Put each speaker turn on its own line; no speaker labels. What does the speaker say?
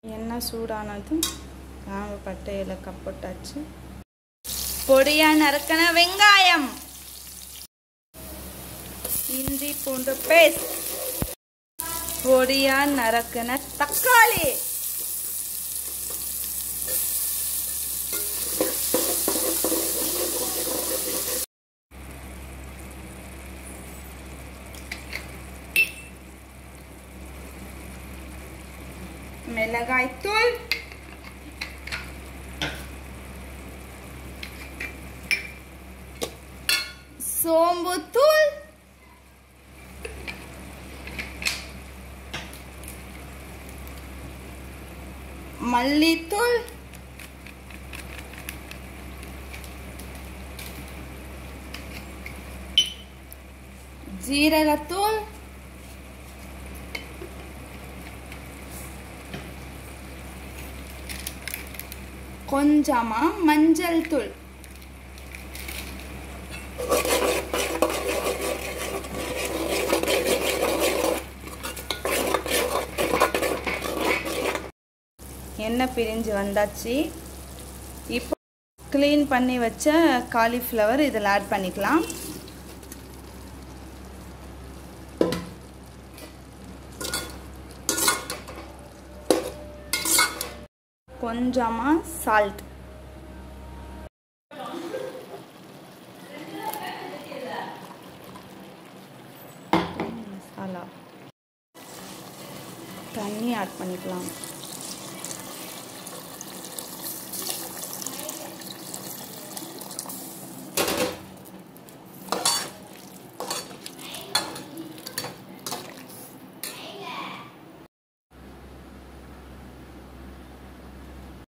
எண்ணெய் சூடானதும் கிராம்பு பட்டை இலக்காய் போட்டாச்சு பொடியா நறுக்கின வெங்காயம் இஞ்சி பூண்டு பேஸ்ட் பொடியா நறுக்கின தக்காளி மிளகாய் தூள் சோம்பு தூள் மல்லித்தூள் ஜீரகத்தூள் கொஞ்சமா மஞ்சள் தூள் எண்ணெய் பிரிஞ்சு வந்தாச்சு இப்போ க்ளீன் பண்ணி வச்ச காலிஃப்ளவர் இதில் ஆட் பண்ணிக்கலாம் கொஞ்சமாக சால்ட் மசாலா தண்ணி ஆட் பண்ணிக்கலாம்